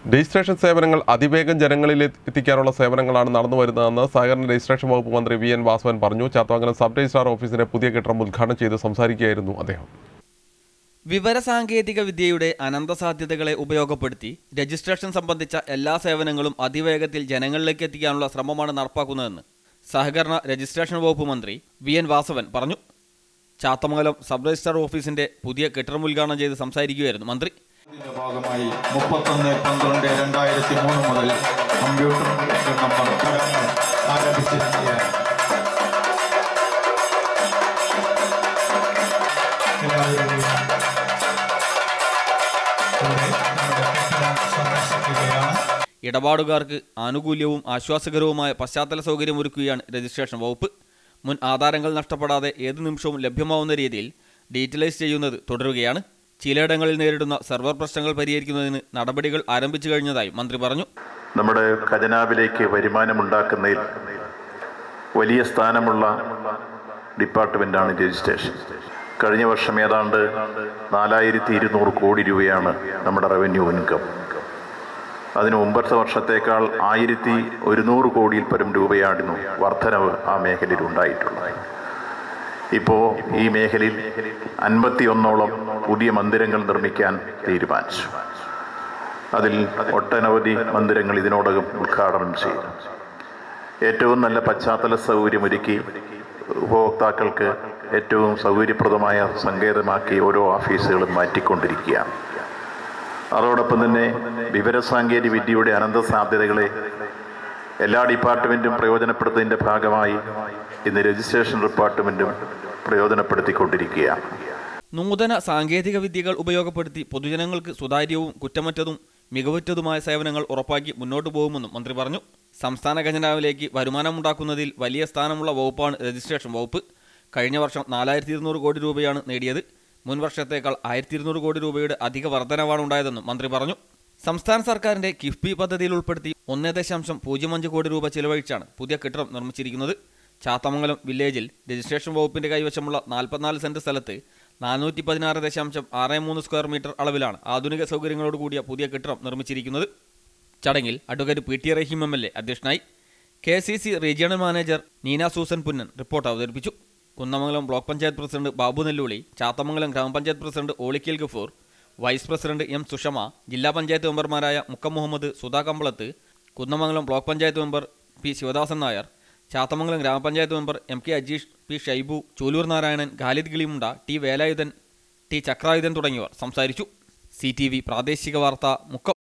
registration സേവനങ്ങൾ അതിവേഗം ജനങ്ങളിൽ എത്തിക്കാനുള്ള സേവനങ്ങളാണ് നടന്നു വരുന്നതെന്ന് സഹകരണ രജിസ്ട്രേഷൻ വകുപ്പ് മന്ത്രി വി എൻ വാസവൻ പറഞ്ഞു ചാത്തമംഗലം സബ് രജിസ്ട്രാർ ഓഫീസിന്റെ പുതിയ കെട്ടിടം ഉദ്ഘാടനം ചെയ്ത് സംസാരിക്കുകയായിരുന്നു അദ്ദേഹം വിവരസാങ്കേതിക വിദ്യയുടെ അനന്ത സാധ്യതകളെ ഉപയോഗപ്പെടുത്തി രജിസ്ട്രേഷൻ സംബന്ധിച്ച എല്ലാ സേവനങ്ങളും അതിവേഗത്തിൽ ജനങ്ങളിലേക്ക് എത്തിക്കാനുള്ള ശ്രമമാണ് നടപ്പാക്കുന്നതെന്ന് സഹകരണ രജിസ്ട്രേഷൻ വകുപ്പ് മന്ത്രി വി എൻ വാസവൻ പറഞ്ഞു ചാത്തമംഗലം സബ് രജിസ്ട്രാർ ഓഫീസിന്റെ പുതിയ കെട്ടിടം ഉദ്ഘാടനം ചെയ്ത് സംസാരിക്കുകയായിരുന്നു മന്ത്രി ഇതിന്റെ ഭാഗമായി മുപ്പത്തൊന്ന് പന്ത്രണ്ട് രണ്ടായിരത്തി മൂന്ന് മുതൽ കമ്പ്യൂട്ടർ നമ്പർ ചടങ്ങ് ആരംഭിച്ചിരിക്കുകയാണ് എല്ലാവരും കൂടെ നമ്മുടെ കെട്ടിടം സന്ദർശിക്കുകയാണ് ഇടപാടുകാർക്ക് ആനുകൂല്യവും ആശ്വാസകരവുമായ പശ്ചാത്തല സൗകര്യം ഒരുക്കുകയാണ് രജിസ്ട്രേഷൻ വകുപ്പ് മുൻ ആധാരങ്ങൾ നഷ്ടപ്പെടാതെ ഏത് നിമിഷവും ലഭ്യമാവുന്ന രീതിയിൽ ഡീറ്റലൈസ് ചെയ്യുന്നത് തുടരുകയാണ് ചിലയിടങ്ങളിൽ നേരിടുന്ന സെർവർ പ്രശ്നങ്ങൾ പരിഹരിക്കുന്നതിന് നടപടികൾ ആരംഭിച്ചു കഴിഞ്ഞതായി മന്ത്രി പറഞ്ഞു നമ്മുടെ ഖജനാവിലേക്ക് വരുമാനമുണ്ടാക്കുന്നതിൽ വലിയ സ്ഥാനമുള്ള ഡിപ്പാർട്ട്മെൻറ്റാണ് രജിസ്ട്രേഷൻ കഴിഞ്ഞ വർഷം ഏതാണ്ട് നാലായിരത്തി ഇരുന്നൂറ് കോടി രൂപയാണ് നമ്മുടെ റവന്യൂ ഇൻകം അതിന് മുമ്പത്തെ വർഷത്തേക്കാൾ ആയിരത്തി ഒരുന്നൂറ് കോടിയിൽ പരം രൂപയായിരുന്നു വർധനവ് ആ മേഖലയിൽ ഉണ്ടായിട്ടുള്ളത് ഇപ്പോൾ ഈ മേഖലയിൽ അൻപത്തി ഒന്നോളം പുതിയ മന്ദിരങ്ങൾ നിർമ്മിക്കാൻ തീരുമാനിച്ചു അതിൽ ഒട്ടനവധി മന്ദിരങ്ങൾ ഇതിനോടകം ഉദ്ഘാടനം ചെയ്തു ഏറ്റവും നല്ല പശ്ചാത്തല സൗകര്യമൊരുക്കി ഉപഭോക്താക്കൾക്ക് ഏറ്റവും സൗകര്യപ്രദമായ സങ്കേതമാക്കി ഓരോ ഓഫീസുകളും മാറ്റിക്കൊണ്ടിരിക്കുകയാണ് അതോടൊപ്പം തന്നെ വിവരസാങ്കേതിക വിദ്യയുടെ അനന്ത സാധ്യതകളെ എല്ലാ ഡിപ്പാർട്ട്മെൻറ്റും പ്രയോജനപ്പെടുത്തുന്നതിൻ്റെ ഭാഗമായി ഇന്ന് രജിസ്ട്രേഷൻ ഡിപ്പാർട്ട്മെൻറ്റും പ്രയോജനപ്പെടുത്തിക്കൊണ്ടിരിക്കുകയാണ് നൂതന സാങ്കേതിക വിദ്യകൾ ഉപയോഗപ്പെടുത്തി പൊതുജനങ്ങൾക്ക് സുതാര്യവും കുറ്റമറ്റതും മികവുറ്റതുമായ സേവനങ്ങൾ ഉറപ്പാക്കി മുന്നോട്ടു പോകുമെന്നും മന്ത്രി പറഞ്ഞു സംസ്ഥാന ഖജനാവിലേക്ക് വരുമാനമുണ്ടാക്കുന്നതിൽ വലിയ സ്ഥാനമുള്ള വകുപ്പാണ് രജിസ്ട്രേഷൻ വകുപ്പ് കഴിഞ്ഞ വർഷം നാലായിരത്തി ഇരുന്നൂറ് കോടി രൂപയാണ് നേടിയത് മുൻ വർഷത്തേക്കാൾ ആയിരത്തി ഇരുന്നൂറ് കോടി രൂപയുടെ അധിക വർധനവാണ് ഉണ്ടായതെന്നും മന്ത്രി പറഞ്ഞു സംസ്ഥാന സർക്കാരിന്റെ കിഫ്ബി പദ്ധതിയിൽ ഉൾപ്പെടുത്തി ഒന്ന് ദശാംശം പൂജ്യം അഞ്ച് കോടി രൂപ ചെലവഴിച്ചാണ് പുതിയ കെട്ടിടം നിർമ്മിച്ചിരിക്കുന്നത് ചാത്തമംഗലം വില്ലേജിൽ രജിസ്ട്രേഷൻ വകുപ്പിന്റെ കൈവശമുള്ള നാൽപ്പത്തിനാല് സെന്റ് സ്ഥലത്ത് നാനൂറ്റി പതിനാറ് ദശാംശം ആറ് മൂന്ന് സ്ക്വയർ മീറ്റർ അളവിലാണ് ആധുനിക സൗകര്യങ്ങളോട് കൂടിയ പുതിയ കെട്ടിടം നിർമ്മിച്ചിരിക്കുന്നത് ചടങ്ങിൽ advocate P T Rahim M L A അധ്യക്ഷനായി K C C regional manager Neena Susan Punnen report അവതരിപ്പിച്ചു കുന്നമംഗലം ബ്ലോക്ക് പഞ്ചായത്ത് പ്രസിഡന്റ് ബാബു നെല്ലുളി ചാത്തമംഗലം ഗ്രാമപഞ്ചായത്ത് president Olikkal Gafoor vice president M Sushama ജില്ലാ പഞ്ചായത്ത് മെമ്പർമാരായ Mukkam Muhammad Sudha Kambalath Kunnamangalam block panchayat member P Sivadasan Nair Chathamangalam ഗ്രാമപഞ്ചായത്ത് member M K Ajeesh P Shaibu Choolur Narayanan Khalid Kilimunda T Velayudhan T Chakrayudhan തുടങ്ങിയവർ സംസാരിച്ചു സി ടി വി പ്രാദേശിക വാർത്ത മുക്കം